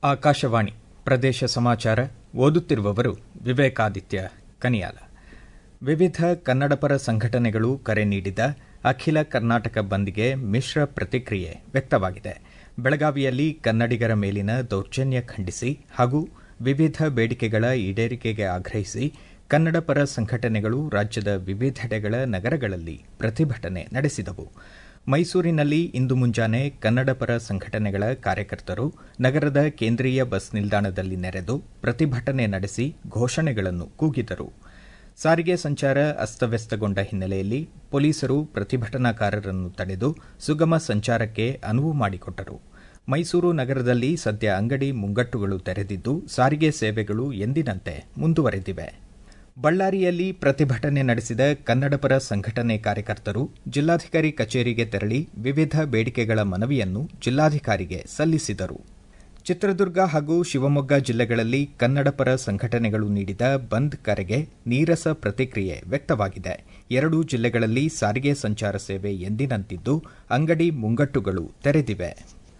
ಆಕಾಶವಾಣಿ ಪ್ರದೇಶ ಸಮಾಚಾರ ಓದುತ್ತಿರುವವರು ವಿವೇಕಾದಿತ್ಯ ಕನಿಯಾಲ ವಿವಿಧ ಕನ್ನಡಪರ ಸಂಘಟನೆಗಳು ಕರೆ ನೀಡಿದ ಅಖಿಲ ಕರ್ನಾಟಕ ಬಂದ್ಗೆ ಮಿಶ್ರ ಪ್ರತಿಕ್ರಿಯೆ ವ್ಯಕ್ತವಾಗಿದೆ ಬೆಳಗಾವಿಯಲ್ಲಿ ಕನ್ನಡಿಗರ ಮೇಲಿನ ದೌರ್ಜನ್ಯ ಖಂಡಿಸಿ ಹಾಗೂ ವಿವಿಧ ಬೇಡಿಕೆಗಳ ಈಡೇರಿಕೆಗೆ ಆಗ್ರಹಿಸಿ ಕನ್ನಡಪರ ಸಂಘಟನೆಗಳು ರಾಜ್ಯದ ವಿವಿಧೆಡೆಗಳ ನಗರಗಳಲ್ಲಿ ಪ್ರತಿಭಟನೆ ನಡೆಸಿದವು ಮೈಸೂರಿನಲ್ಲಿ ಇಂದು ಮುಂಜಾನೆ ಕನ್ನಡಪರ ಸಂಘಟನೆಗಳ ಕಾರ್ಯಕರ್ತರು ನಗರದ ಕೇಂದ್ರೀಯ ಬಸ್ ನಿಲ್ದಾಣದಲ್ಲಿ ನೆರೆದು ಪ್ರತಿಭಟನೆ ನಡೆಸಿ ಘೋಷಣೆಗಳನ್ನು ಕೂಗಿದರು ಸಾರಿಗೆ ಸಂಚಾರ ಅಸ್ತವ್ಯಸ್ತಗೊಂಡ ಹಿನ್ನೆಲೆಯಲ್ಲಿ ಪೊಲೀಸರು ಪ್ರತಿಭಟನಾಕಾರರನ್ನು ತಡೆದು ಸುಗಮ ಸಂಚಾರಕ್ಕೆ ಅನುವು ಮಾಡಿಕೊಟ್ಟರು ಮೈಸೂರು ನಗರದಲ್ಲಿ ಸದ್ಯ ಅಂಗಡಿ ಮುಂಗಟ್ಟುಗಳು ತೆರೆದಿದ್ದು ಸಾರಿಗೆ ಸೇವೆಗಳು ಎಂದಿನಂತೆ ಮುಂದುವರೆದಿವೆ ಬಳ್ಳಾರಿಯಲ್ಲಿ ಪ್ರತಿಭಟನೆ ನಡೆಸಿದ ಕನ್ನಡಪರ ಸಂಘಟನೆ ಕಾರ್ಯಕರ್ತರು ಜಿಲ್ಲಾಧಿಕಾರಿ ಕಚೇರಿಗೆ ತೆರಳಿ ವಿವಿಧ ಬೇಡಿಕೆಗಳ ಮನವಿಯನ್ನು ಜಿಲ್ಲಾಧಿಕಾರಿಗೆ ಸಲ್ಲಿಸಿದರು ಚಿತ್ರದುರ್ಗ ಹಾಗೂ ಶಿವಮೊಗ್ಗ ಜಿಲ್ಲೆಗಳಲ್ಲಿ ಕನ್ನಡಪರ ಸಂಘಟನೆಗಳು ನೀಡಿದ ಬಂದ್ ಕರೆಗೆ ನೀರಸ ಪ್ರತಿಕ್ರಿಯೆ ವ್ಯಕ್ತವಾಗಿದೆ ಎರಡೂ ಜಿಲ್ಲೆಗಳಲ್ಲಿ ಸಾರಿಗೆ ಸಂಚಾರ ಸೇವೆ ಎಂದಿನಂತಿದ್ದು ಅಂಗಡಿ ಮುಂಗಟ್ಟುಗಳು ತೆರೆದಿವೆ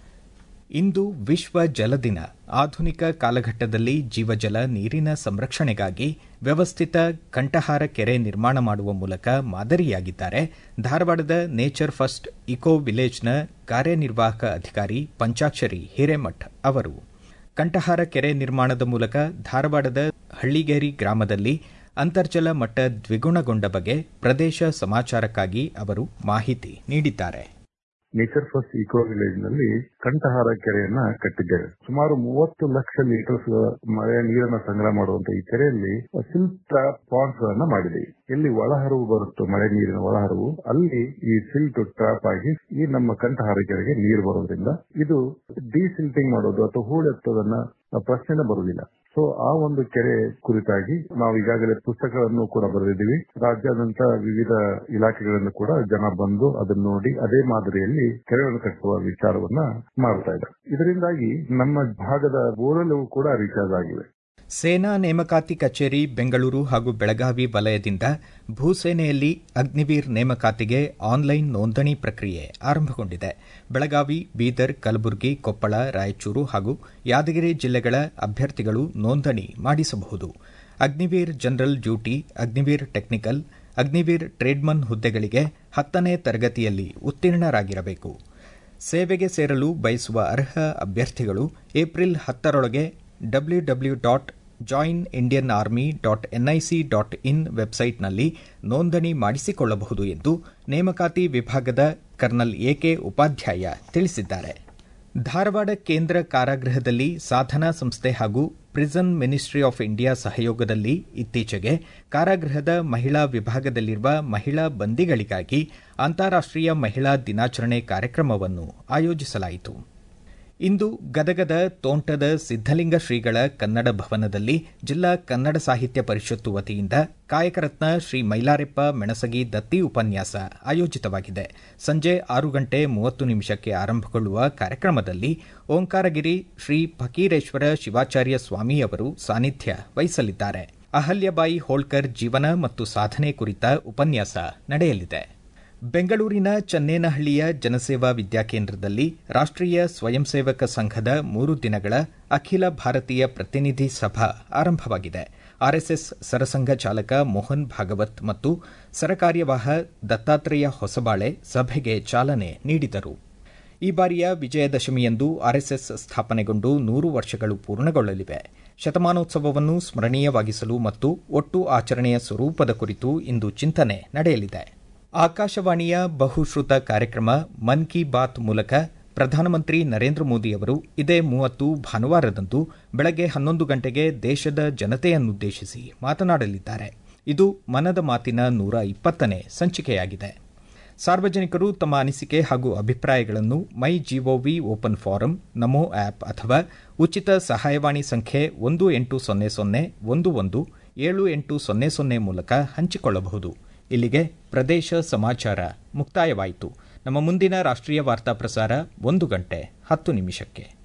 ಇಂದು ವಿಶ್ವ ಜಲ ದಿನ ಆಧುನಿಕ ಕಾಲಘಟ್ಟದಲ್ಲಿ ಜೀವಜಲ ನೀರಿನ ಸಂರಕ್ಷಣೆಗಾಗಿ ವ್ಯವಸ್ಥಿತ ಕಂಠಹಾರ ಕೆರೆ ನಿರ್ಮಾಣ ಮಾಡುವ ಮೂಲಕ ಮಾದರಿಯಾಗಿದ್ದಾರೆ ಧಾರವಾಡದ ನೇಚರ್ ಫಸ್ಟ್ ಇಕೋ ವಿಲೇಜ್ನ ಕಾರ್ಯನಿರ್ವಾಹಕ ಅಧಿಕಾರಿ ಪಂಚಾಕ್ಷರಿ ಹಿರೇಮಠ್ ಅವರು ಕಂಠಹಾರ ಕೆರೆ ನಿರ್ಮಾಣದ ಮೂಲಕ ಧಾರವಾಡದ ಹಳ್ಳಿಗೇರಿ ಗ್ರಾಮದಲ್ಲಿ ಅಂತರ್ಜಲ ಮಟ್ಟ ದ್ವಿಗುಣಗೊಂಡ ಬಗ್ಗೆ ಪ್ರದೇಶ ಸಮಾಚಾರಕ್ಕಾಗಿ ಅವರು ಮಾಹಿತಿ ನೀಡಿದ್ದಾರೆ ನೇಚರ್ ಫಸ್ಟ್ ಇಕೋ ವಿಲೇಜ್ ನಲ್ಲಿ ಕಂಠಹಾರ ಕೆರೆಯನ್ನ ಕಟ್ಟಿದ್ದೇವೆ ಸುಮಾರು ಮೂವತ್ತು ಲಕ್ಷ ಲೀಟರ್ಸ್ ಮಳೆಯ ನೀರನ್ನ ಸಂಗ್ರಹ ಮಾಡುವಂತ ಈ ಕೆರೆಯಲ್ಲಿ ಸಿಲ್ಕ್ ಟ್ರಾಪ್ ಪಾಂಡ್ಸ್ ಗಳನ್ನ ಮಾಡಿದೆ ಎಲ್ಲಿ ಒಳಹರಿವು ಬರುತ್ತೋ ಮಳೆ ನೀರಿನ ಒಳಹರಿವು ಅಲ್ಲಿ ಈ ಸಿಲ್ಟ್ ಟ್ರಾಪ್ ಆಗಿ ಈ ನಮ್ಮ ಕಂಠಹಾರ ಕೆರೆಗೆ ನೀರು ಬರೋದ್ರಿಂದ ಇದು ಡಿಸಿಲ್ಟಿಂಗ್ ಮಾಡೋದು ಅಥವಾ ಹೂಳೆತ್ತೋದನ್ನ ಪ್ರಶ್ನೆ ಬರುವುದಿಲ್ಲ ಸೊ ಆ ಒಂದು ಕೆರೆ ಕುರಿತಾಗಿ ನಾವು ಈಗಾಗಲೇ ಪುಸ್ತಕಗಳನ್ನು ಕೂಡ ಬರೆದಿದ್ದೀವಿ ರಾಜ್ಯಾದ್ಯಂತ ವಿವಿಧ ಇಲಾಖೆಗಳಿಂದ ಕೂಡ ಜನ ಬಂದು ಅದನ್ನು ನೋಡಿ ಅದೇ ಮಾದರಿಯಲ್ಲಿ ಕೆರೆಗಳನ್ನು ಕಟ್ಟುವ ವಿಚಾರವನ್ನ ಮಾಡ್ತಾ ಇದ್ದಾರೆ ಇದರಿಂದಾಗಿ ನಮ್ಮ ಭಾಗದ ಬೋರ್ವೆಲ್ ಕೂಡ ರೀಚಾರ್ಜ್ ಆಗಿವೆ ಸೇನಾ ನೇಮಕಾತಿ ಕಚೇರಿ ಬೆಂಗಳೂರು ಹಾಗೂ ಬೆಳಗಾವಿ ವಲಯದಿಂದ ಭೂಸೇನೆಯಲ್ಲಿ ಅಗ್ನಿವೀರ್ ನೇಮಕಾತಿಗೆ ಆನ್ಲೈನ್ ನೋಂದಣಿ ಪ್ರಕ್ರಿಯೆ ಆರಂಭಗೊಂಡಿದೆ ಬೆಳಗಾವಿ ಬೀದರ್ ಕಲಬುರಗಿ ಕೊಪ್ಪಳ ರಾಯಚೂರು ಹಾಗೂ ಯಾದಗಿರಿ ಜಿಲ್ಲೆಗಳ ಅಭ್ಯರ್ಥಿಗಳು ನೋಂದಣಿ ಮಾಡಿಸಬಹುದು Agniveer general duty Agniveer technical Agniveer tradesman ಹುದ್ದೆಗಳಿಗೆ ಹತ್ತನೇ ತರಗತಿಯಲ್ಲಿ ಉತ್ತೀರ್ಣರಾಗಿರಬೇಕು ಸೇವೆಗೆ ಸೇರಲು ಬಯಸುವ ಅರ್ಹ ಅಭ್ಯರ್ಥಿಗಳು ಏಪ್ರಿಲ್ ಹತ್ತರೊಳಗೆ W W dot join Indian army dot NIC dot in ವೆಬ್ಸೈಟ್ನಲ್ಲಿ ನೋಂದಣಿ ಮಾಡಿಸಿಕೊಳ್ಳಬಹುದು ಎಂದು ನೇಮಕಾತಿ ವಿಭಾಗದ ಕರ್ನಲ್ ಎಕೆ ಉಪಾಧ್ಯಾಯ ತಿಳಿಸಿದ್ದಾರೆ ಧಾರವಾಡ ಕೇಂದ್ರ ಕಾರಾಗೃಹದಲ್ಲಿ ಸಾಧನಾ ಸಂಸ್ಥೆ ಹಾಗೂ ಪ್ರಿಸನ್ ಮಿನಿಸ್ಟ್ರಿ ಆಫ್ ಇಂಡಿಯಾ ಸಹಯೋಗದಲ್ಲಿ ಇತ್ತೀಚೆಗೆ ಕಾರಾಗೃಹದ ಮಹಿಳಾ ವಿಭಾಗದಲ್ಲಿರುವ ಮಹಿಳಾ ಬಂದಿಗಳಿಗಾಗಿ ಅಂತಾರಾಷ್ಟೀಯ ಮಹಿಳಾ ದಿನಾಚರಣೆ ಕಾರ್ಯಕ್ರಮವನ್ನು ಆಯೋಜಿಸಲಾಯಿತು ಇಂದು ಗದಗದ ತೋಂಟದ ಸಿದ್ದಲಿಂಗ ಶ್ರೀಗಳ ಕನ್ನಡ ಭವನದಲ್ಲಿ ಜಿಲ್ಲಾ ಕನ್ನಡ ಸಾಹಿತ್ಯ ಪರಿಷತ್ತು ವತಿಯಿಂದ ಕಾಯಕರತ್ನ ಶ್ರೀ ಮೈಲಾರೆಪ್ಪ ಮೆಣಸಗಿ ದತ್ತಿ ಉಪನ್ಯಾಸ ಆಯೋಜಿತವಾಗಿದೆ ಸಂಜೆ ಆರು ಗಂಟೆ ಮೂವತ್ತು ನಿಮಿಷಕ್ಕೆ ಆರಂಭಗೊಳ್ಳುವ ಕಾರ್ಯಕ್ರಮದಲ್ಲಿ ಓಂಕಾರಗಿರಿ ಶ್ರೀ ಫಕೀರೇಶ್ವರ ಶಿವಾಚಾರ್ಯ ಸ್ವಾಮಿ ಅವರು ಸಾನ್ನಿಧ್ಯ ವಹಿಸಲಿದ್ದಾರೆ ಅಹಲ್ಯಬಾಯಿ ಹೋಳ್ಕರ್ ಜೀವನ ಮತ್ತು ಸಾಧನೆ ಕುರಿತ ಉಪನ್ಯಾಸ ನಡೆಯಲಿದೆ ಬೆಂಗಳೂರಿನ ಚನ್ನೇನಹಳ್ಳಿಯ ಜನಸೇವಾ ವಿದ್ಯಾಕೇಂದ್ರದಲ್ಲಿ ರಾಷ್ಟ್ರೀಯ ಸ್ವಯಂ ಸೇವಕ ಸಂಘದ ಮೂರು ದಿನಗಳ ಅಖಿಲ ಭಾರತೀಯ ಪ್ರತಿನಿಧಿ ಸಭಾ ಆರಂಭವಾಗಿದೆ ಆರ್ಎಸ್ಎಸ್ ಸರಸಂಘ ಚಾಲಕ ಮೋಹನ್ ಭಾಗವತ್ ಮತ್ತು ಸರಕಾರ್ಯವಾಹ ದತ್ತಾತ್ರೇಯ ಹೊಸಬಾಳೆ ಸಭೆಗೆ ಚಾಲನೆ ನೀಡಿದರು ಈ ಬಾರಿಯ ವಿಜಯದಶಮಿಯಂದು ಆರ್ಎಸ್ಎಸ್ ಸ್ಥಾಪನೆಗೊಂಡು ನೂರು ವರ್ಷಗಳು ಪೂರ್ಣಗೊಳ್ಳಲಿವೆ ಶತಮಾನೋತ್ಸವವನ್ನು ಸ್ಮರಣೀಯವಾಗಿಸಲು ಮತ್ತು ಒಟ್ಟು ಆಚರಣೆಯ ಸ್ವರೂಪದ ಕುರಿತು ಇಂದು ಚಿಂತನೆ ನಡೆಯಲಿದೆ ಆಕಾಶವಾಣಿಯ ಬಹುಶ್ರುತ ಕಾರ್ಯಕ್ರಮ ಮನ್ ಕಿ ಬಾತ್ ಮೂಲಕ ಪ್ರಧಾನಮಂತ್ರಿ ನರೇಂದ್ರ ಮೋದಿ ಅವರು ಇದೇ ಮೂವತ್ತು ಭಾನುವಾರದಂದು ಬೆಳಗ್ಗೆ ಹನ್ನೊಂದು ಗಂಟೆಗೆ ದೇಶದ ಜನತೆಯನ್ನುದ್ದೇಶಿಸಿ ಮಾತನಾಡಲಿದ್ದಾರೆ ಇದು ಮನದ ಮಾತಿನ ನೂರ ಇಪ್ಪತ್ತನೇ ಸಂಚಿಕೆಯಾಗಿದೆ ಸಾರ್ವಜನಿಕರು ತಮ್ಮ ಅನಿಸಿಕೆ ಹಾಗೂ ಅಭಿಪ್ರಾಯಗಳನ್ನು my GOV open forum NaMo app ಅಥವಾ ಉಚಿತ ಸಹಾಯವಾಣಿ ಸಂಖ್ಯೆ ಒಂದು ಎಂಟು ಸೊನ್ನೆ ಸೊನ್ನೆ ಒಂದು ಒಂದು ಏಳು ಎಂಟು ಸೊನ್ನೆ ಸೊನ್ನೆ ಮೂಲಕ ಹಂಚಿಕೊಳ್ಳಬಹುದು ಇಲ್ಲಿಗೆ ಪ್ರದೇಶ ಸಮಾಚಾರ ಮುಕ್ತಾಯವಾಯಿತು ನಮ್ಮ ಮುಂದಿನ ರಾಷ್ಟ್ರೀಯ ವಾರ್ತಾ ಪ್ರಸಾರ ಒಂದು ಗಂಟೆ ಹತ್ತು ನಿಮಿಷಕ್ಕೆ